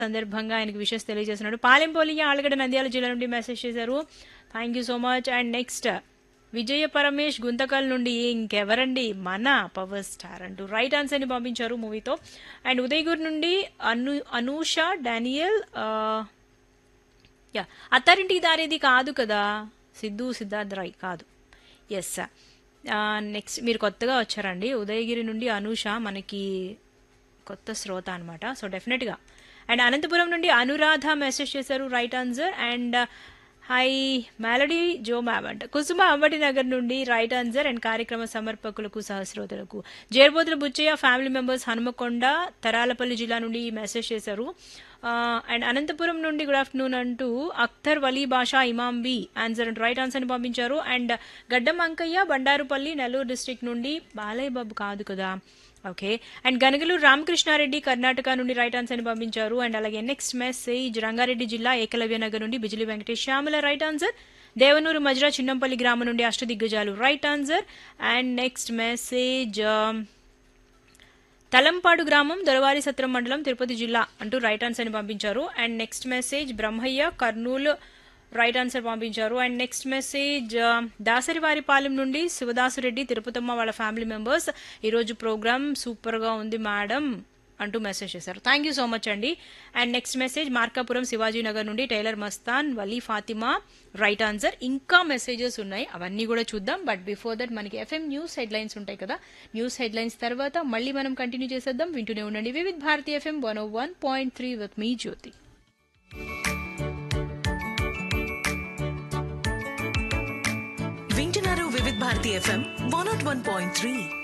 సందర్భంగా ఆయనకు విషెస్ తెలియజేస్తున్నాడు పాలెంపోలియ ఆలగడ్డ నంద్యాల జిల్లా నుండి మెసేజ్ చేశారు thank you so much and next Vijaya Paramesh Guntakal నుండి ఇంకెవరండి మన పవర్ స్టార్ అంటూ రైట్ ఆన్సర్ని పంపించారు మూవీతో అండ్ ఉదయగిరి నుండి అను అనూష డానియల్ ఆ, యా అత్తారింటికి దారేది కాదు కదా సిద్ధు సిద్ధార్థ్ రాయ్ కాదు ఎస్ నెక్స్ట్ మీరు కొత్తగా వచ్చారండి ఉదయగిరి నుండి అనూష మనకి కొత్త శ్రోత అనమాట సో డెఫినెట్గా అండ్ అనంతపురం నుండి అనురాధ మెసేజ్ చేశారు రైట్ ఆన్సర్ అండ్ హై మెలడీ జో మ్యామ్ అంట కుసుమ అంబటి నగర్ నుండి రైట్ ఆన్సర్ అండ్ కార్యక్రమ సమర్పకులకు సహస్రోతులకు జేర్బోతుల బుచ్చయ్య ఫ్యామిలీ మెంబర్స్ హనుమకొండ తరాలపల్లి జిల్లా నుండి మెసేజ్ చేశారు అండ్ అనంతపురం నుండి గుడ్ ఆఫ్టర్నూన్ అంటూ Akhtar Vali Basha Imam B answer and right ఆన్సర్ని పంపించారు అండ్ గడ్డం అంకయ్య బండారుపల్లి నెల్లూరు డిస్ట్రిక్ట్ నుండి బాలయ్య బాబు కాదు కదా ఓకే అండ్ గనగలూరు రామకృష్ణారెడ్డి కర్ణాటక నుండి రైట్ ఆన్సర్ని పంపించారు అండ్ అలాగే నెక్స్ట్ మెసేజ్ రంగారెడ్డి జిల్లా ఏకలవ్య నగర్ నుండి బిజిలి వెంకటేష్ శ్యామల రైట్ ఆన్సర్ దేవనూరు మజ్రా చిన్నంపల్లి గ్రామం నుండి అష్టదిగ్గజాలు right answer and next message Talampadu గ్రామం దొరవారి సత్రం మండలం తిరుపతి జిల్లా అంటూ రైట్ ఆన్సర్ ని పంపించారు and next message Brahmayya Kurnool right answer పంపించారు అండ్ నెక్స్ట్ మెసేజ్ దాసరివారిపాలెం నుండి శివదాసురెడ్డి తిరుపతమ్మ వాళ్ళ ఫ్యామిలీ మెంబర్స్ ఈరోజు ప్రోగ్రామ్ సూపర్గా ఉంది మేడం అంటూ మెసేజ్ చేశారు థ్యాంక్ యూ సో మచ్ అండి and next message Markapuram Shivajinagar నుండి tailor Mastan Vali Fatima right answer ఇంకా మెసేజెస్ ఉన్నాయి అవన్నీ కూడా చూద్దాం బట్ బిఫోర్ దట్ మనకి ఎఫ్ఎం న్యూస్ హెడ్లైన్స్ ఉంటాయి కదా న్యూస్ హెడ్లైన్స్ తర్వాత మళ్ళీ మనం కంటిన్యూ చేసేద్దాం వింటూనే ఉండండి Vividh Bharati FM one one point three with మీ జ్యోతి వింటున్నారు Vividh Bharati FM one not one point three